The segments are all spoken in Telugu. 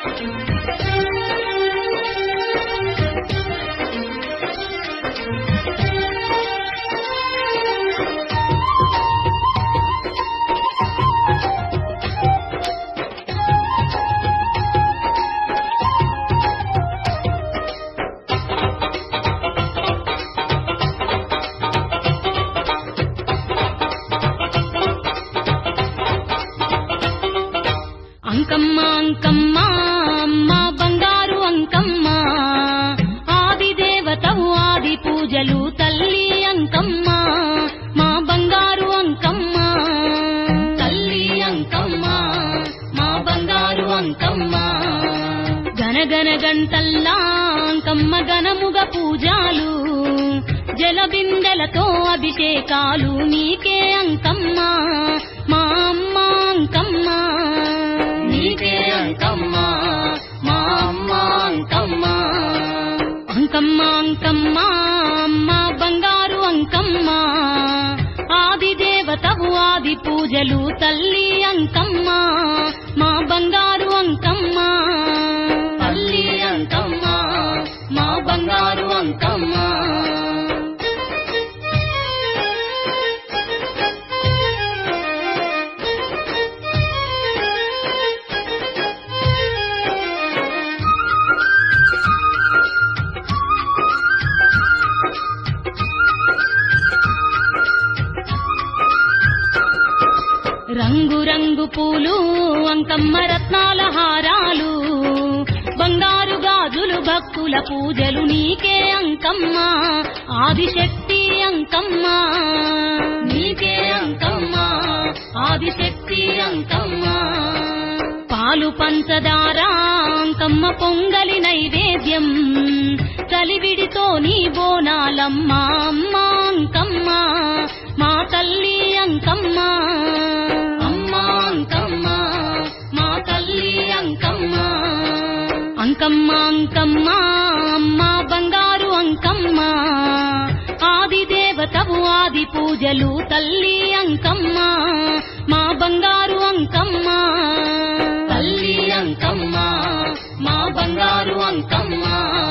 అంకమ్మ అంకమ్మ అమ్మ బంగారు అంకమ్మ ఆది దేవతవు ఆది పూజలు తల్లి అంకమ్మ మా బంగారు అంకమ్మ తల్లి అంకమ్మ మా బంగారు అంకమ్మ గనగన గంటల్లా అంకమ్మ గనముగ పూజాలు జలబిందెలతో అభిషేకాలు నీకే అంకమ్మ మా అమ్మ అంకమ్మ నీకే అంకమ్మ మా అమ్మ అంకమ్మ అంకమ్మ అంకమ్మ అమ్మ బంగారు అంకమ్మ ఆది దేవతవు ఆది పూజలు తల్లి అంకమ్మ మా బంగారు అంకమ్మ తల్లి అంకమ్మ మా బంగారు అంకమ్మ రంగు రంగు పూలు అంకమ్మ రత్నాల హారాలు బంగారు గాజులు భక్తుల పూజలు నీకే అంకమ్మ ఆదిశక్తి అంకమ్మ నీకే అంకమ్మ ఆదిశక్తి అంకమ్మ పాలు పంచదార అంకమ్మ పొంగలి నైవేద్యం కలివిడితో నీ బోనాలమ్మ అమ్మ అంకమ్మ మా తల్లి అంకమ్మ అమ్మ అంకమ్మ మా తల్లి అంకమ్మ అంకమ్మ అంకమ్మ అమ్మ బంగారు అంకమ్మ ఆది దేవతవు ఆది పూజలు తల్లి అంకమ్మ మా బంగారు అంకమ్మ తల్లి అంకమ్మ మా బంగారు అంకమ్మ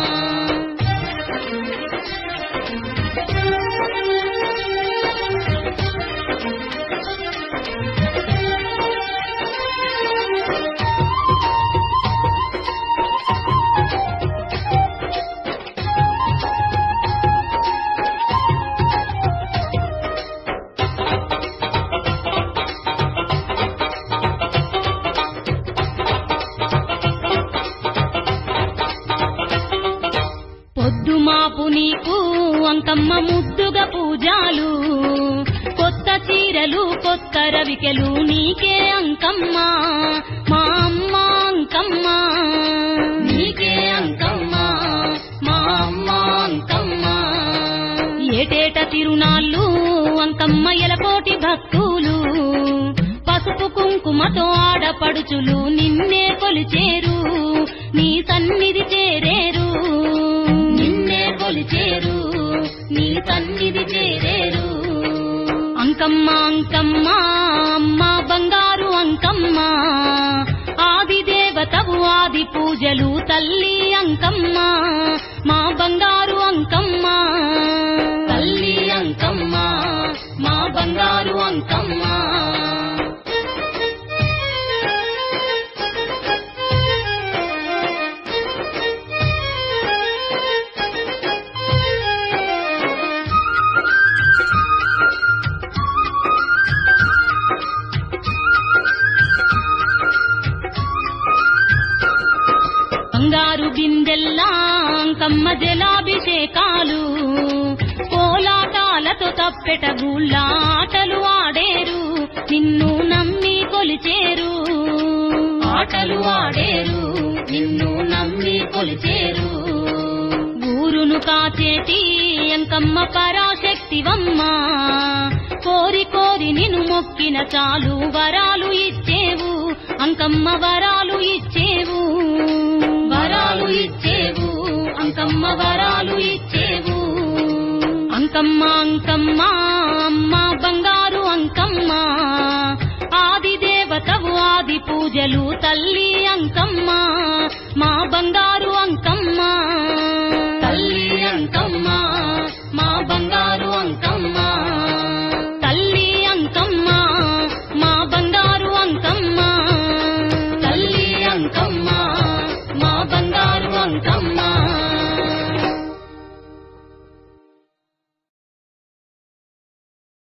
పొద్దు మాపు నీకు అంకమ్మ ముద్దుగా పూజాలు కొత్త చీరలు కొత్త రవికెలు నీకే అంకమ్మ మా అమ్మ అంకమ్మ నీకే అంకమ్మ మా అమ్మ అంకమ్మ ఏటేట తిరునాళ్ళు అంకమ్మ ఎలకోటి భక్తులు పసుపు కుంకుమతో ఆడపడుచులు నిన్నే కొలిచేరు నీ సన్నిధి చేరేరు నిన్నే కొలిచేరు నీ సన్నిధి చేరేరు అంకమ్మ అంకమ్మ అమ్మ బంగారు అంకమ్మ ఆది దేవతవు ఆది పూజలు తల్లి అంకమ్మ మా బంగారు అంకమ్మ తల్లి అంకమ్మ మా బంగారు అంకమ్మ బంగారు బిందెల్లా అంకమ్మ జలాభిషేకాలు కోలాటాలతో తప్పెట ఆటలు ఆడేరు నిన్ను నమ్మి కొలిచేరు ఆటలు ఆడేరు నిన్ను నమ్మి కొలిచేరు ఊరును కాచేటి అంకమ్మ పరాశక్తివమ్మ కోరి కోరి నిన్ను మొక్కిన చాలు వరాలు ఇచ్చేవు అంకమ్మ వరాలు ఇచ్చేవు వరాలు ఇచ్చేవు అంకమ్మ వరాలు ఇచ్చేవు అంకమ్మ అంకమ్మ అమ్మ బంగారు అంకమ్మ ఆది దేవతవు ఆది పూజలు తల్లి అంకమ్మ మా బంగారు అంకమ్మ తల్లి అంకమ్మ మా బంగారు అంకమ్మ తల్లి అంకమ్మ మా బంగారు అంకమ్మ తల్లి అంకమ్మ మా బంగారు అంకమ్మ